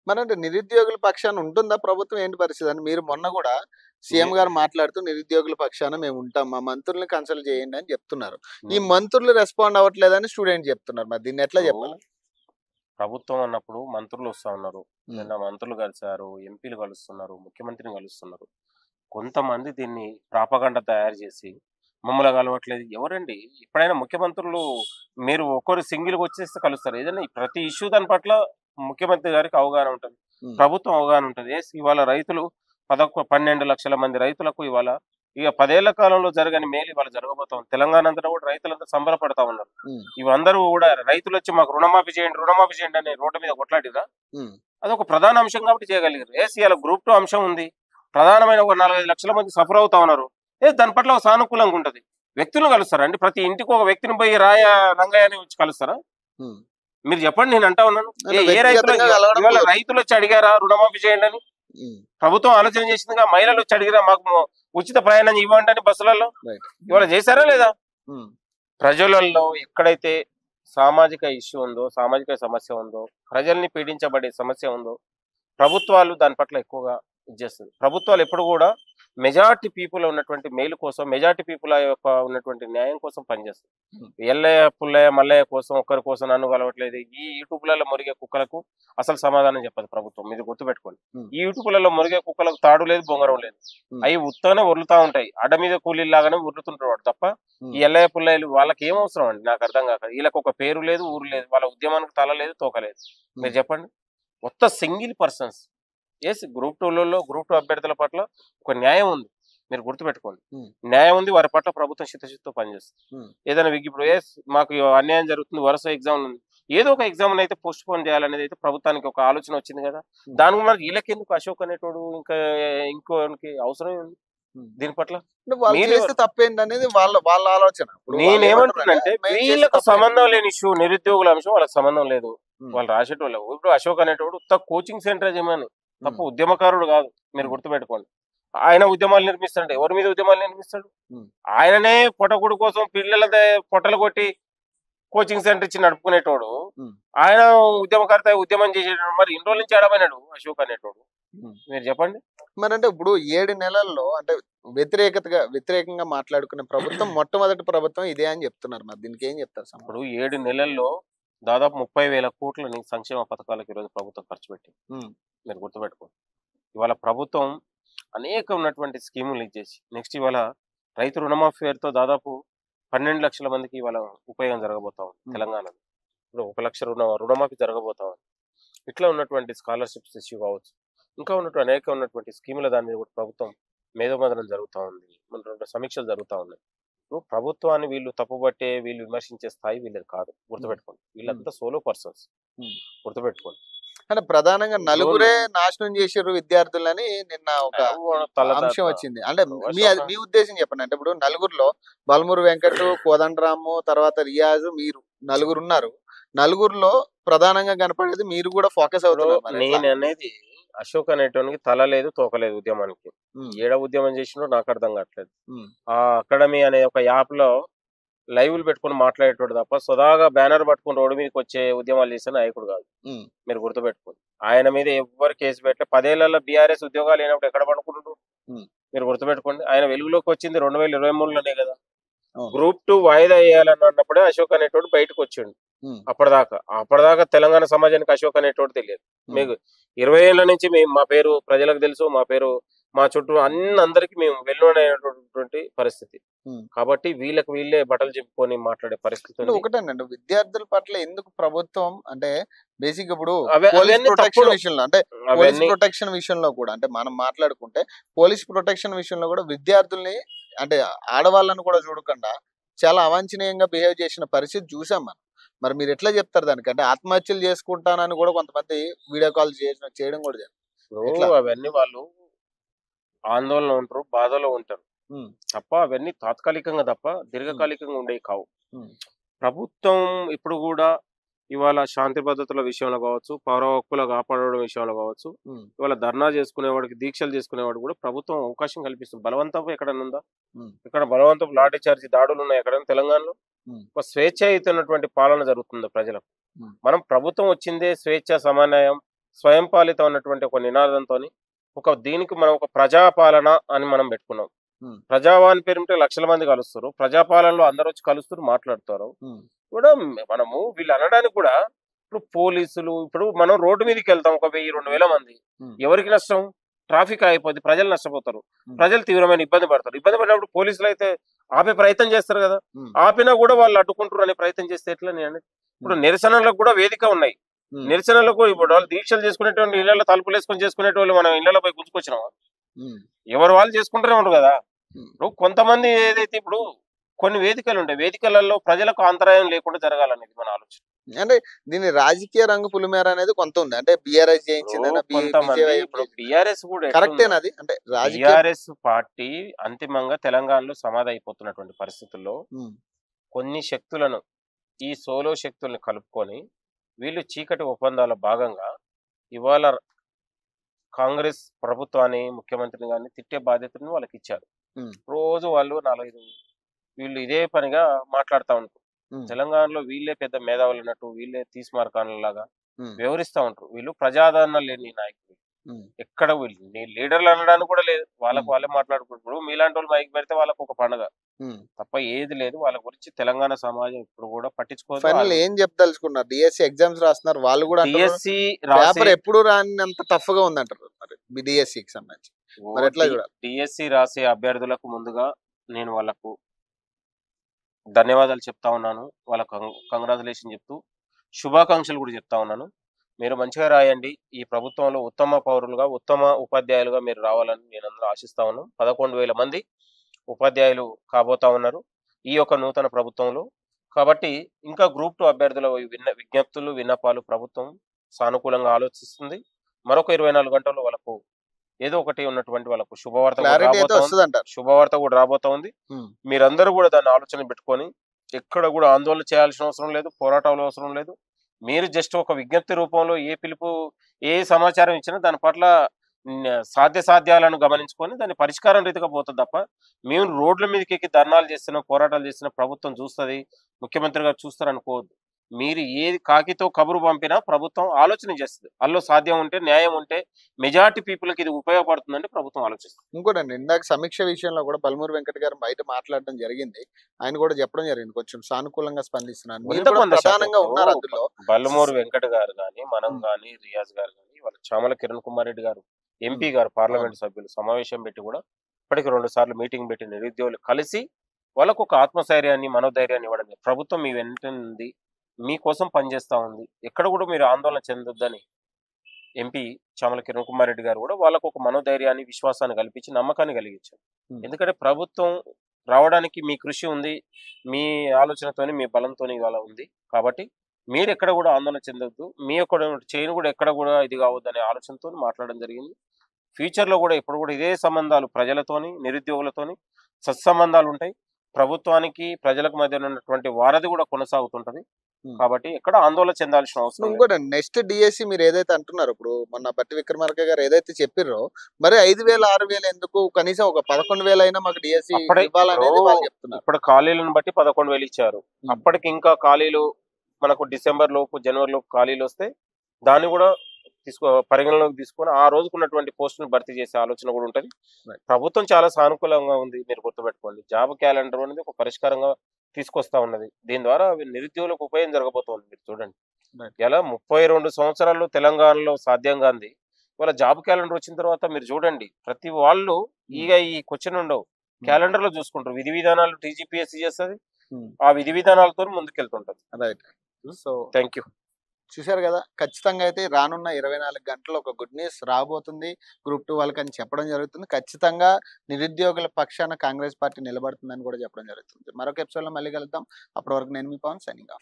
మరి అంటే నిరుద్యోగుల పక్షాన ఉంటుందా ప్రభుత్వం ఏంటి పరిస్థితి అని మీరు మొన్న కూడా సీఎం నే- గారు మాట్లాడుతూ నిరుద్యోగుల పక్షాన మేము ఉంటాం మా మంత్రుల్ని కన్సల్ట్ చేయండి అని చెప్తున్నారు ఈ నే- మంత్రులు రెస్పాండ్ అవ్వట్లేదని స్టూడెంట్ చెప్తున్నారు మరి దీన్ని ఎట్లా చెప్పాలి ప్రభుత్వం అన్నప్పుడు మంత్రులు వస్తా ఉన్నారు ఉమ్, నిన్న మంత్రులు కలిశారు ఎంపీలు కలుస్తున్నారు ముఖ్యమంత్రిని కలుస్తున్నారు కొంతమంది దీన్ని ప్రాపగండ తయారు చేసి మమ్మల్ని కలవట్లేదు ఎవరండి ఎప్పుడైనా ముఖ్యమంత్రులు మీరు ఒక్కరు సింగిల్ వచ్చేస్తే కలుస్తారు ఏదైనా ఈ ప్రతి ఇష్యూ దాని పట్ల ముఖ్యమంత్రి గారికి అవగాహన ఉంటుంది ఉమ్, ప్రభుత్వం అవగాహన ఉంటుంది ఎస్ ఇవాళ రైతులు పదకొ పన్నెండు లక్షల మంది రైతులకు ఇవాళ ఇక పదేళ్ల కాలంలో జరగని మేలు ఇవాళ జరగబోతా ఉంది తెలంగాణ అంతటా కూడా రైతులంతా సంబరపడతా ఉన్నారు ఉమ్, ఇవందరూ కూడా రైతులు వచ్చి మాకు రుణమాఫీ చేయండి రుణమాఫీ చేయండి అని రోడ్డు మీద కొట్లాడిరా ఉమ్, అదొక ప్రధాన అంశం కాబట్టి చేయగలిగారు ఏస్ ఇవాళ గ్రూప్ టూ అంశం ఉంది ప్రధానమైన ఒక నాలుగైదు లక్షల మంది సఫర్ అవుతా ఉన్నారు ఏ దాని పట్ల ఒక సానుకూలంగా ఉంటది వ్యక్తులను కలుస్తారా అండి ప్రతి ఇంటికి ఒక వ్యక్తిని పోయి రాయ రంగయ్య అని వచ్చి కలుస్తారా ఉమ్. మీరు చెప్పండి నేను అంటా ఉన్నాను ఏ- అంటే ఏ రైతులు వ్యక్తిగతంగా కలవడం ఇవాళ కుదరదు. రైతులు వచ్చి అడిగారా రుణమాఫీ చేయండి అని ఉమ్, ప్రభుత్వం ఆలోచన చేసిందిగా మహిళలు వచ్చి అడిగిరా మాకు మొ- ఉచిత ప్రయాణం ఇవ్వండి అని బస్సులలో Right. ఇవాళ చేశారా లేదా ఉమ్, ప్రజలలో ఎక్కడైతే సామాజిక ఇష్యూ ఉందో సామాజిక సమస్య ఉందో ప్రజల్ని పీడించబడే సమస్య ఉందో ప్రభుత్వాలు దాని పట్ల ఎక్కువగా ఇచ్చేస్తుంది ప్రభుత్వాలు ఎప్పుడు కూడా మెజార్టీ పీపుల్ ఉన్నటువంటి మేలు కోసం మెజార్టీ పీపుల్ యొక్క ఉన్నటువంటి న్యాయం కోసం పనిచేస్తుంది Hmm. ఎల్లయ్య పుల్లయ్య మల్లయ్య కోసం ఒక్కరి కోసం నన్ను కలవట్లేదు ఈ యూట్యూబ్లలో మురిగే కుక్కలకు అసలు సమాధానం చెప్పదు ప్రభుత్వం మీరు గుర్తుపెట్టుకోండి Hmm. ఈ యూట్యూబ్లలో మురిగే కుక్కలకు తాడు లేదు బొంగరం లేదు Hmm. అవి ఉత్తగానే ఉరులుతా ఉంటాయి అడ్డ మీద కూలీలాగానే ఉరులుతుంటారు వాడు తప్ప ఉమ్, ఈ ఎల్లయ్య పుల్లయ్యలు వాళ్ళకి ఏం అవసరం అండి నాకు అర్థం కాక వీళ్ళకి ఒక పేరు లేదు ఊరు లేదు వాళ్ళ ఉద్యమానికి తల లేదు తోక లేదు మీరు చెప్పండి మొత్తం సింగిల్ పర్సన్స్ ఎస్ గ్రూప్ టూలలో గ్రూప్ టూ అభ్యర్థుల పట్ల ఒక న్యాయం ఉంది మీరు గుర్తుపెట్టుకోండి Hmm. న్యాయం ఉంది వారి పట్ల ప్రభుత్వం చిత్తశుద్ధితో పనిచేస్తుంది Hmm. ఏదైనా విగ్ ఇప్పుడు ఎస్ మాకు అన్యాయం జరుగుతుంది వరుస ఎగ్జామ్ ఉంది ఏదో ఒక ఎగ్జామ్ అయితే పోస్ట్ పోన్ చేయాలనేది అయితే ప్రభుత్వానికి ఒక ఆలోచన వచ్చింది కదా Hmm. దానికి మరి వీళ్ళకెందుకు అశోక్ అనేటోడు ఇంకా ఇంకోనికి అవసరం ఉంది ఉమ్. దీని పట్ల అంటే వాళ్ళు మీరు- చేస్తే తప్పేంటి అనేది వాళ్ళ వాళ్ళ ఆలోచన ఇప్పుడు వాళ్ళు నేనేమంటున్నానంటే ఏమంటారంటే, మేము చేసే వీళ్ళకు తప్పేంటి? సంబంధం లేని ఇష్యూ నిరుద్యోగుల అంశం వాళ్ళకి సంబంధం లేదు ఉమ్, వాళ్ళు రాసేటోళ్ళు ఇప్పుడు అశోక్ అనేటోడు ఉత్త కోచింగ్ సెంటర్ ఏమని తప్ప ఉమ్, ఉద్యమకారుడు కాదు మీరు గుర్తుపెట్టుకోండి ఆయన ఉద్యమాలు నిర్మిస్తాడు ఎవరి మీద ఉద్యమాలు నిర్మిస్తాడు ఉమ్. ఆయననే పొట్టగుడు కోసం పిల్లల పొట్టలు కొట్టి కోచింగ్ సెంటర్ ఇచ్చి నడుపుకునేటోడు ఉమ్. ఆయన ఉద్యమకర్త ఉద్యమం చేసేటోడు మరి ఇన్ని రోజుల నుంచి ఆడమైనాడు అశోక్ అనేటోడు ఉమ్. మీరు చెప్పండి మరి అంటే ఇప్పుడు ఏడు నెలల్లో అంటే వ్యతిరేకతగా వ్యతిరేకంగా మాట్లాడుకునే ప్రభుత్వం మొట్టమొదటి ప్రభుత్వం ఇదే అని చెప్తున్నారు మరి దీనికి ఏం చెప్తారు సమాధానం? ఇప్పుడు ఏడు నెలల్లో దాదాపు ముప్పై వేల కోట్లని సంక్షేమ పథకాలకు ఈరోజు ప్రభుత్వం ఖర్చు పెట్టింది ఉమ్, మీరు గుర్తుపెట్టుకోండి ఇవాళ ప్రభుత్వం అనేక ఉన్నటువంటి స్కీములు ఇచ్చేసి నెక్స్ట్ ఇవాళ రైతు రుణమాఫీ పేరుతో దాదాపు పన్నెండు లక్షల మందికి ఇవాళ ఉపయోగం జరగబోతా ఉంది Hmm. తెలంగాణలో ఇప్పుడు ఒక లక్ష రుణ రుణమాఫీ జరగబోతా ఉంది ఇట్లా ఉన్నటువంటి స్కాలర్షిప్స్ ఇష్యూ కావచ్చు ఇంకా ఉన్నటువంటి అనేక ఉన్నటువంటి స్కీముల దాని మీద కూడా ప్రభుత్వం మేధోమదనం జరుగుతూ ఉంది మన రెండు సమీక్షలు జరుగుతూ ఉన్నాయి ఇప్పుడు ప్రభుత్వాన్ని వీళ్ళు తప్పుబట్టే వీళ్ళు విమర్శించే స్థాయి వీళ్ళది కాదు గుర్తుపెట్టుకోండి వీళ్ళంతా సోలో పర్సన్స్ Hmm. గుర్తుపెట్టుకోండి అంటే ప్రధానంగా నలుగురే నాశనం చేసారు విద్యార్థులని నిన్న ఒక తల అంశం వచ్చింది అంటే వర్షం మీ మీ ఉద్దేశం చెప్పండి అంటే ఇప్పుడు నలుగురిలో బల్మూరు వెంకట్ కోదండరాము తర్వాత రియాజ్ మీరు నలుగురు ఉన్నారు నలుగురిలో ప్రధానంగా కనపడేది మీరు కూడా ఫోకస్ అవుతున్నారు మరి ఎట్లా? నేను అనేది అశోక్ అనేటోనికి తల లేదు తోక లేదు ఉద్యమానికి ఉమ్, ఏడ ఉద్యమం చేసినో నాకు అర్థం కావట్లేదు ఉమ్, ఆ అకాడమీ అనే ఒక యాప్ లో లైవ్లు పెట్టుకుని మాట్లాడేటోడు తప్ప సదాగా బ్యానర్ పట్టుకుని రోడ్డు మీదకి వచ్చే ఉద్యమాలు చేసే నాయకుడు కాదు ఉమ్, మీరు గుర్తుపెట్టుకోండి ఆయన మీద ఎవ్వరు కేసు పెట్టలే పదేళ్లలో బీఆర్ఎస్ ఉద్యోగాలు లేనప్పుడు ఎక్కడ పడుకుంటారు ఉమ్. మీరు గుర్తుపెట్టుకోండి ఆయన వెలుగులోకి వచ్చింది రెండు వేల ఇరవై మూడులోనే కదా అవును. గ్రూప్ టూ వాయిదా వేయాలని అన్నప్పుడే అశోక్ అనేటోడు బయటకు వచ్చిండు ఉమ్, అప్పటిదాకా అప్పటిదాకా తెలంగాణ సమాజానికి అశోక్ అనేటోడు తెలియదు ఉమ్, మీకు ఇరవై ఏళ్ల నుంచి మేము మా పేరు ప్రజలకు తెలుసు మా పేరు మా చుట్టూ అన్ని అందరికి మేము వెల్లువైనటువంటి పరిస్థితి ఉమ్. కాబట్టి వీళ్ళకి వీళ్ళే బట్టలు చెప్పుకొని మాట్లాడే పరిస్థితి అంటే ఉంది. ఒకటేనండి విద్యార్థుల పట్ల ఎందుకు ప్రభుత్వం అంటే బేసిక్ ఇప్పుడు అవే- పోలీస్ అవన్నీ ప్రొటెక్షన్ తప్పుడు. విషయంలో అంటే పోలీస్ అవన్నీ ప్రొటెక్షన్ విషయంలో కూడా అంటే మనం మాట్లాడుకుంటే పోలీస్ ప్రొటెక్షన్ విషయంలో కూడా విద్యార్థుల్ని అంటే ఆడవాళ్ళని కూడా చూడకుండా చాలా అవాంఛనీయంగా బిహేవ్ చేసిన పరిస్థితి చూసాం మనం మరి మీరు ఎట్లా చెప్తారు దానికి అంటే ఆత్మహత్యలు చేసుకుంటానని కూడా కొంతమంది వీడియో కాల్ చేయడం చేయడం కూడా జరిగింది. ఇప్పుడు ఎట్లా? అవన్నీ వాళ్ళు ఆందోళన ఉంటారు బాధలో ఉంటారు ఉమ్, తప్ప అవన్నీ తాత్కాలికంగా తప్ప దీర్ఘకాలికంగా ఉండేవి కావు ఉమ్, ప్రభుత్వం ఇప్పుడు కూడా ఇవాళ శాంతి భద్రతల విషయంలో కావచ్చు పౌర హక్కుల కాపాడడం విషయంలో కావచ్చు ఉమ్, ఇవాళ ధర్నా చేసుకునేవాడికి దీక్షలు చేసుకునేవాడు కూడా ప్రభుత్వం అవకాశం కల్పిస్తుంది బలవంతం ఎక్కడైనా ఉందా ఉమ్, ఇక్కడ బలవంతం లాఠీ చార్జీ దాడులు ఉన్నాయి ఎక్కడైనా తెలంగాణలో ఉమ్. ఒక స్వేచ్ఛాయుతమైనటువంటి పాలన జరుగుతుంది ప్రజలకు ఉమ్. మనం ప్రభుత్వం వచ్చిందే స్వేచ్ఛ సమానయం స్వయం పాలితం అన్నటువంటి ఒక నినాదంతో ఒక దీనికి మనం ఒక ప్రజాపాలన అని మనం పెట్టుకున్నాం Hmm. ప్రజావాణి పేరుంటే లక్షల మంది కలుస్తారు ప్రజాపాలనలో అందరూ వచ్చి కలుస్తారు మాట్లాడతారు ఉమ్, కూడా మనము వీళ్ళు అనడానికి కూడా ఇప్పుడు పోలీసులు ఇప్పుడు మనం రోడ్డు మీదకి వెళ్తాం ఒక వెయ్యి రెండు వేల మంది Hmm. ఎవరికి నష్టం ట్రాఫిక్ అయిపోద్ది ప్రజలు నష్టపోతారు Hmm. ప్రజలు తీవ్రమైన ఇబ్బంది పడతారు ఇబ్బంది పడినప్పుడు పోలీసులు అయితే ఆపే ప్రయత్నం చేస్తారు కదా ఉమ్, ఆపినా కూడా వాళ్ళు అడ్డుకుంటారు అనే ప్రయత్నం చేస్తే ఎట్లా నేను అనేది. ఇప్పుడు నిరసనలకు కూడా వేదిక ఉన్నాయి ఉమ్, నిరసనలకు ఇప్పుడు వాళ్ళు దీక్షలు చేసుకునేటువంటి ఇళ్లలో తలుపులు వేసుకొని చేసుకునేటోళ్ళు మనం ఇళ్లలో పోయి గుంజుకొచ్చినాం ఉమ్, ఎవరు వాళ్ళు చేసుకుంటూనే ఉంటారు కదా Hmm. ఇప్పుడు కొంతమంది ఏదైతే ఇప్పుడు కొన్ని వేదికలు ఉంటాయి వేదికలలో ప్రజలకు అంతరాయం లేకుండా జరగాలనేది మన ఆలోచన అంటే దీని రాజకీయ రంగు పులిమేర అనేది కొంత ఉంది అంటే బిఆర్ఎస్ చేయించిందన్న ఇప్పుడు కొంతమంది ఇప్పుడు బిఆర్ఎస్ కూడా కరెక్టేనా అది అంటే రాజకీయ బిఆర్ఎస్ పార్టీ అంతిమంగా తెలంగాణలో సమాధి అయిపోతున్నటువంటి పరిస్థితుల్లో ఉమ్, కొన్ని శక్తులను ఈ సోలో శక్తుల్ని కలుపుకొని వీళ్ళు చీకటి ఒప్పందాల భాగంగా ఇవాళ కాంగ్రెస్ ప్రభుత్వాన్ని ముఖ్యమంత్రిని కానీ తిట్టే బాధ్యతను వాళ్ళకి ఇచ్చారు ఉమ్. రోజు వాళ్ళు నాలుగైదు వీళ్ళు ఇదే పనిగా మాట్లాడుతూ ఉంటారు ఉమ్, తెలంగాణలో వీళ్ళే పెద్ద మేధావులు ఉన్నట్టు వీళ్ళే తీస్మార్కానులాగా ఉమ్, వివరిస్తూ ఉంటారు వీళ్ళు ప్రజాదరణ లేని నాయకులు ఉమ్, ఎక్కడ వీళ్ళు నీ లీడర్లు అనడానికి కూడా లేదు వాళ్ళకు ఉమ్. వాళ్ళే మాట్లాడుకుంటారు మీలాంటి వాళ్ళు మైక్ పెడితే వాళ్ళకు ఒక పండుగ ఉమ్. తప్ప ఏది లేదు వాళ్ళ గురించి తెలంగాణ సమాజం ఇప్పుడు కూడా పట్టించుకోదు ఫైనల్ ఏం చెప్పదలుచుకున్నారు డిఎస్సి ఎగ్జామ్స్ రాస్తున్నారు వాళ్ళు కూడా డిఎస్సి పేపర్ ఎప్పుడు రానింత టఫ్ గా ఉంది అంటారు మరి డిఎస్సికి సంబంధించి మరి ఎట్లా చూడాలి? డిఎస్సి రాసే అభ్యర్థులకు ముందుగా నేను వాళ్ళకు ధన్యవాదాలు చెప్తా ఉన్నాను వాళ్ళకు కంగ్రాచులేషన్ చెప్తూ శుభాకాంక్షలు కూడా చెప్తా ఉన్నాను మీరు మంచిగా రాయండి ఈ ప్రభుత్వంలో ఉత్తమ పౌరులుగా ఉత్తమ ఉపాధ్యాయులుగా మీరు రావాలని నేను అందరూ ఆశిస్తా ఉన్నాను పదకొండు వేల మంది ఉపాధ్యాయులు కాబోతా ఉన్నారు ఈ యొక్క నూతన ప్రభుత్వంలో కాబట్టి ఇంకా గ్రూప్ టూ అభ్యర్థుల విన్న విజ్ఞప్తులు విన్నపాలు ప్రభుత్వం సానుకూలంగా ఆలోచిస్తుంది మరొక ఇరవై నాలుగు గంటల్లో వాళ్ళకు ఏదో ఒకటి ఉన్నటువంటి వాళ్ళకు శుభవార్త కూడా క్లారిటీ అయితే రాబోతా ఉంది. వస్తుంది అంటారు శుభవార్త కూడా రాబోతా ఉంది ఉమ్, మీరందరూ కూడా దాన్ని ఆలోచన పెట్టుకొని ఎక్కడ కూడా ఆందోళన చేయాల్సిన అవసరం లేదు పోరాటాలు అవసరం లేదు మీరు జస్ట్ ఒక విజ్ఞప్తి రూపంలో ఏ పిలుపు ఏ సమాచారం ఇచ్చినా దాని పట్ల న- సాధ్య సాధ్యాలను గమనించుకొని దాని పరిష్కారం రీతిగా పోతుంది తప్ప మేము రోడ్ల మీదకి ఎక్కి ధర్నాలు చేస్తున్న పోరాటాలు చేస్తున్న ప్రభుత్వం చూస్తుంది ముఖ్యమంత్రి గారు చూస్తారు అనుకోవద్దు మీరు ఏది కాకితో కబురు పంపినా ప్రభుత్వం ఆలోచన చేస్తుంది అందులో సాధ్యం ఉంటే న్యాయం ఉంటే మెజార్టీ పీపుల్కి ఇది ఉపయోగపడుతుందంటే ప్రభుత్వం ఆలోచిస్తుంది ఇంకోటండి ఇందాక సమీక్ష విషయంలో కూడా పల్మూరు వెంకట గారు బయట మాట్లాడడం జరిగింది ఆయన కూడా చెప్పడం జరిగింది కొంచెం సానుకూలంగా స్పందిస్తున్నాను మీరు వంద కూడా వంద శాతం. ప్రధానంగా ఉన్నారు అందులో బల్లమూరు వెంకట గారు కానీ మనం ఉమ్. కానీ రియాజ్ గారు కానీ వాళ్ళ చామల కిరణ్ కుమార్ రెడ్డి గారు ఎంపీ గారు పార్లమెంట్ సభ్యులు సమావేశం పెట్టి కూడా ఇప్పటికి రెండు సార్లు మీటింగ్ పెట్టి నిరుద్యోగులు కలిసి వాళ్ళకు ఒక ఆత్మస్థైర్యాన్ని మనోధైర్యాన్ని ఇవ్వడం జరిగింది. ప్రభుత్వం మీ వెంట ఉంది మీకోసం పనిచేస్తా ఉంది ఎక్కడ కూడా మీరు ఆందోళన చెందొద్దని ఎంపీ చామల కిరణ్ కుమార్ రెడ్డి గారు కూడా వాళ్ళకు ఒక మనోధైర్యాన్ని విశ్వాసాన్ని కల్పించి నమ్మకాన్ని కలిగించారు ఉమ్. ఎందుకంటే ప్రభుత్వం రావడానికి మీ కృషి ఉంది మీ ఆలోచనతోని మీ బలంతోని ఇవాళ ఉంది కాబట్టి మీరు ఎక్కడ కూడా ఆందోళన చెందొద్దు మీ యొక్క చైన్ కూడా ఎక్కడ కూడా ఇది కావద్దు అనే ఆలోచనతో మాట్లాడడం జరిగింది ఫ్యూచర్ లో కూడా ఇప్పుడు కూడా ఇదే సంబంధాలు ప్రజలతోని నిరుద్యోగులతోని సత్సంబంధాలు ఉంటాయి ప్రభుత్వానికి ప్రజలకు మధ్య ఉన్నటువంటి వారధి కూడా కొనసాగుతుంటది Hmm. కాబట్టి ఎక్కడ ఆందోళన చెందాల్సిన అవసరం లేదు. ఇంకోటి నెక్స్ట్ డిఎస్సి మీరు ఏదైతే అంటున్నారు ఇప్పుడు మొన్న బట్టి విక్రమార్క గారు ఏదైతే చెప్పిర్రో మరి ఐదు వేల ఆరు వేలు ఎందుకు కనీసం ఒక పదకొండు వేలు అయినా మాకు డిఎస్సి అప్పుడే ఇవ్వాలనేది ఇప్పుడు వాళ్ళు చెప్తున్నారు ఇప్పుడు ఖాళీలను బట్టి పదకొండు వేలు ఇచ్చారు Hmm. అప్పటికి ఇంకా ఖాళీలు మనకు డిసెంబర్ లోపు జనవరి లోపు ఖాళీలు వస్తే దాన్ని కూడా తీసుకో పరిగణలోకి తీసుకొని ఆ రోజుకున్నటువంటి పోస్టును భర్తీ చేసే ఆలోచన కూడా ఉంటుంది Right. ప్రభుత్వం చాలా సానుకూలంగా ఉంది మీరు గుర్తుపెట్టుకోండి జాబ్ క్యాలెండర్ అనేది ఒక పరిష్కారంగా తీసుకొస్తా ఉన్నది దీని ద్వారా అవి నిరుద్యోగులకు ఉపయోగం జరగబోతోంది మీరు చూడండి Right. ఇలా ముప్పై రెండు సంవత్సరాల్లో తెలంగాణలో సాధ్యంగా ఉంది ఇవాళ జాబ్ క్యాలెండర్ వచ్చిన తర్వాత మీరు చూడండి ప్రతి వాళ్ళు ఇక ఈ క్వశ్చన్ ఉండవు క్యాలెండర్ లో చూసుకుంటారు విధి విధానాలు టీజీపీఎస్సీ చేస్తుంది Hmm. ఆ విధి విధానాలతో ముందుకెళ్తుంటది రైట్ సో థ్యాంక్ యూ చూశారు కదా ఖచ్చితంగా అయితే రానున్న ఇరవై నాలుగు గంటలు ఒక గుడ్ న్యూస్ రాబోతుంది గ్రూప్ టూ వాళ్ళకి అని చెప్పడం జరుగుతుంది ఖచ్చితంగా నిరుద్యోగుల పక్షాన కాంగ్రెస్ పార్టీ నిలబడుతుందని కూడా చెప్పడం జరుగుతుంది మరొక ఎపిసోడ్ లో మళ్ళీ కలుద్దాం అప్పటి వరకు నేను మీ పవన్ సైనింగ్ ఆఫ్